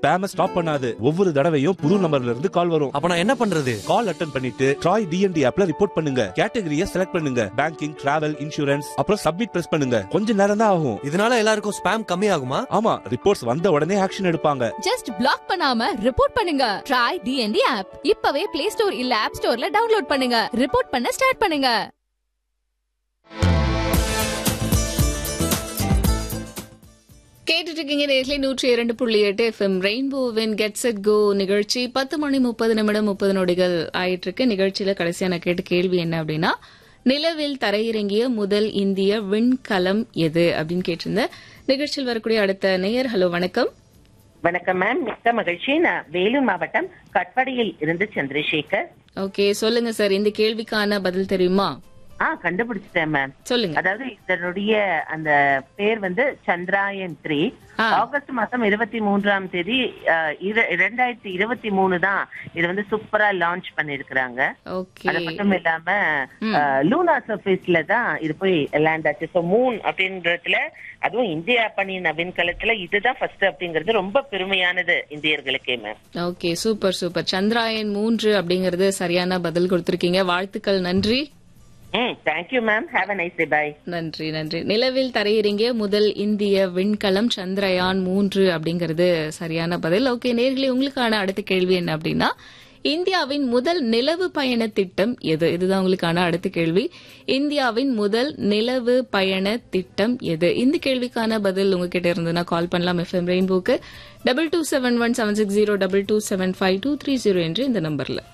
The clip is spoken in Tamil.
ஸ்பேம ஸ்டாப் பண்ணாது ஒவ்வொரு தடவையும் புது நம்பர்ல இருந்து கால் வரும் அப்ப நான் என்ன பண்றது கால் அட்டன் பண்ணிட்டு ட்ராய் டிஎன்டி ஆப்ல ரிப்போர்ட் பண்ணுங்க கேட்டகரியை செலக்ட் பண்ணுங்க பேங்கிங் டிராவல் இன்சூரன்ஸ் அப்புறம் சப்மிட் பிரஸ் பண்ணுங்க கொஞ்ச நேரம் தான் ஆகும் இதனால எல்லாருக்கும் ஸ்பேம் கம்மி ஆகுமா ஆமா ரிப்போர்ட்ஸ் வந்த உடனே ஆக்ஷன் எடுப்பாங்க ஜஸ்ட் பிளாக் பண்ணாம ரிப்போர்ட் பண்ணுங்க ட்ரை டிஎன்டி ஆப் இப்பவே பிளே ஸ்டோர் இல்ல ஆப் ஸ்டோர்ல டவுன்லோட் பண்ணுங்க ரிப்போர்ட் பண்ண ஸ்டார்ட் பண்ணுங்க கேட்டுட்டு இருக்கீங்க நேர்களை நூற்றி இரண்டு புள்ளி எட்டு எஃப்எம் ரெயின்போவின் கெட் செட் கோ நிகழ்ச்சி பத்து மணி முப்பது நிமிடம் முப்பது நொடிகள் ஆயிட்டு இருக்கு நிகழ்ச்சியில கடைசியா நான் கேட்ட கேள்வி என்ன அப்படின்னா நிலவில் தரையிறங்கிய முதல் இந்திய விண்கலம் எது அப்படின்னு கேட்டிருந்த நிகழ்ச்சியில் வரக்கூடிய அடுத்த நேயர் ஹலோ வணக்கம் வணக்கம் மேம் மிக்க மகிழ்ச்சி நான் வேலூர் மாவட்டம் கட்பாடியில் இருந்து சந்திரசேகர் ஓகே சொல்லுங்க சார் இந்த கேள்விக்கான பதில் தெரியுமா ஆ கண்டுபிடிச்சிட்டேன் மேம் சொல்லுங்க அதாவது இதனுடைய அந்த பேர் வந்து சந்திராயன் த்ரீ ஆ. ஆகஸ்ட் மாசம் இருபத்தி மூன்றாம் தேதி அஹ், இர- இரண்டாயிரத்தி இருபத்தி மூணு தான் இது வந்து சூப்பரா லான்ச் பண்ணிருக்கிறாங்க ஓகே அது மட்டும் இல்லாம லூனா சர்ஃபேஸ்ல தான் இது போய் லேண்ட் ஆச்சு ஸோ மூன் அப்படின்றதுல அதுவும் இந்தியா பண்ணின விண்கலத்துல இதுதான் ஃபர்ஸ்ட் அப்படிங்கிறது ரொம்ப பெருமையானது இந்தியர்களுக்கே ma'am okay super super Chandrayaan மூன்று அப்படிங்கறது சரியான பதில் கொடுத்திருக்கீங்க வாழ்த்துக்கள் நன்றி ம் thank you ma'am have a nice day bye நன்றி நன்றி நிலவில் தரையிறங்கிய முதல் இந்திய விண்கலம் சந்திரயான் மூன்று அப்படிங்கிறது சரியான பதில் ஓகே நேர்களே உங்களுக்கான அடுத்த கேள்வி என்ன அப்படின்னா இந்தியாவின் முதல் நிலவு பயண திட்டம் எது இதுதான் உங்களுக்கான அடுத்த கேள்வி இந்தியாவின் முதல் நிலவு பயண திட்டம் எது இந்த கேள்விக்கான பதில் உங்ககிட்ட இருந்ததுன்னா கால் பண்ணலாம் எஃப்எம் ரெயின்போக்கு double two seven one seven six zero double two seven five two three zero என்று இந்த நம்பர்ல